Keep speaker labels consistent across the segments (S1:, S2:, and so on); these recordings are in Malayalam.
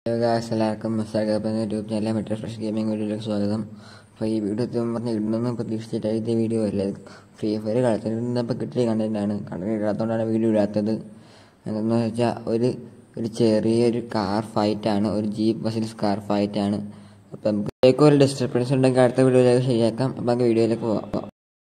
S1: ഹലോ ഗായ്സ് എല്ലാവർക്കും മിസ്സാഗപ്പ് എന്ന യൂട്യൂബ് ചാനലിലെ മെട്രോ ഫ്രഷ് ഗെയിമിംഗ് വീഡിയോയിലേക്ക് സ്വാഗതം അപ്പോൾ ഈ വീഡിയോ എത്തുമ്പോൾ പറഞ്ഞ് ഇടുന്നൊന്നും പ്രതീക്ഷിച്ചിട്ടായി ഇത് വീഡിയോ അല്ല ഫ്രീ ഫയർ കളിച്ചിരുന്നപ്പോൾ കിട്ടിയ കണ്ടന്റാണ് കണ്ടന്റ് ഇടാത്തതുകൊണ്ടാണ് വീഡിയോ ഇടാത്തത് എന്തെന്ന് വെച്ചാൽ ഒരു ഒരു ചെറിയൊരു കാർ ഫൈറ്റാണ് ഒരു ജീപ്പ് ബസ്സിൽ കാർ ഫൈറ്റാണ് അപ്പം നമുക്ക് ഒരു ഡിസ്റ്റർബൻസ് ഉണ്ടെങ്കിൽ അടുത്ത വീഡിയോയിലേക്ക് ശരിയാക്കാം അപ്പം നമുക്ക് വീഡിയോയിലേക്ക് പോവാം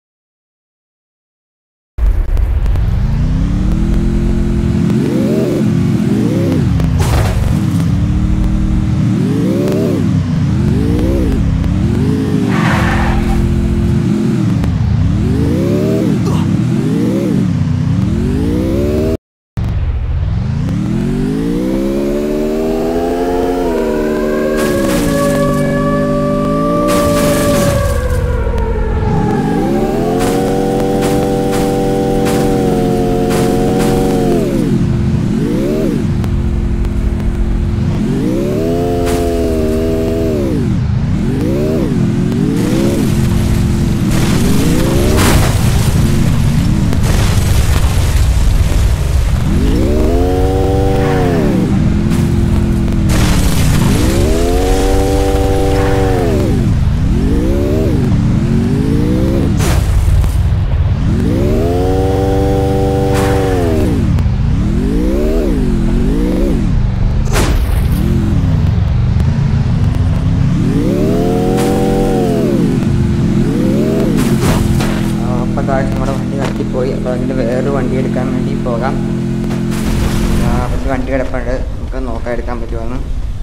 S1: അപ്പം കാഴ്ച നമ്മുടെ വണ്ടി കത്തിപ്പോയി അപ്പോൾ അതിൻ്റെ വേറൊരു വണ്ടി എടുക്കാൻ വേണ്ടി പോകാം പക്ഷേ വണ്ടി കിടപ്പുണ്ട് നമുക്ക് നോക്കാൻ എടുക്കാൻ പറ്റുമെന്ന്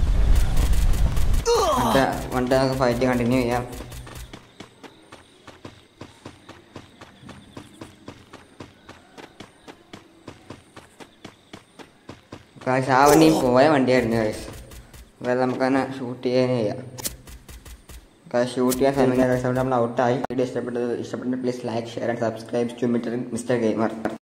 S1: മറ്റേ വണ്ടി നമുക്ക് ഫൈറ്റ് കണ്ടിന്യൂ ചെയ്യാം കാശ് ആ വണ്ടിയും പോയ വണ്ടിയായിരുന്നു കാശ് അതായത് നമുക്കതിനെ ഷൂട്ട് ചെയ്യാൻ ചെയ്യാം ഷൂട്ട് ചെയ്യാൻ സമയം നമ്മൾ ഔട്ടായി വീഡിയോ ഇഷ്ടപ്പെട്ടത് ഇഷ്ടപ്പെട്ട please like share and subscribe to Mister gamer